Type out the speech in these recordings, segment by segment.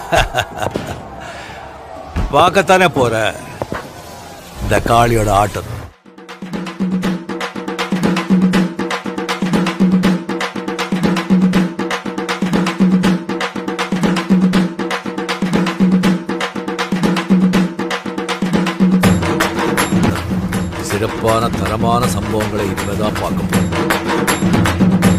பார்க்கத்தானே போற இந்த காளியோட ஆட்டம் சிறப்பான தரமான சம்பவங்களை இனிமேதான் பார்க்க போறோம்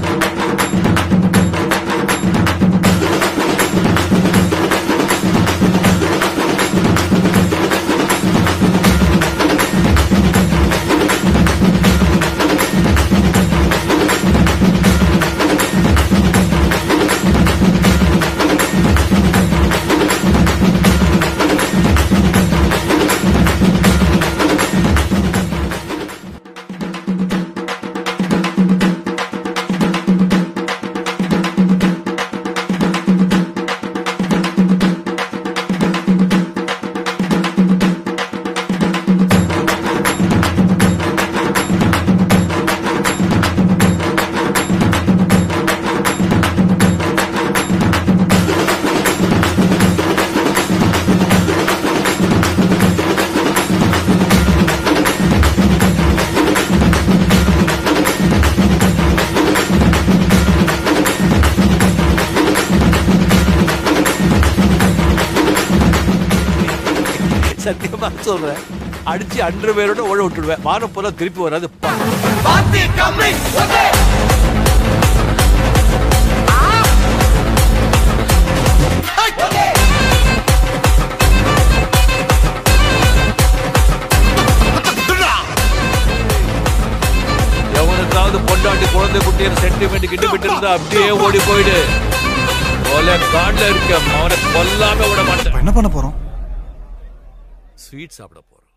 சத்தியமா சொல்றேன் அடிச்சு அன்று பேரோட ஓட விட்டுடுவேன் வாரம் போல திருப்பி வராது பா. எவனுக்காவது பொண்டாட்டி குழந்தை குட்டின்னு சென்டிமெண்ட் கிட்ட விட்டு இருந்தா அப்படியே ஓடி போயிடு கொலை காட்ல இருக்க அவனை கொல்லாம விட மாட்டேன் என்ன பண்ண போறோம் ஸ்வீட் சாப்பிட போறோம்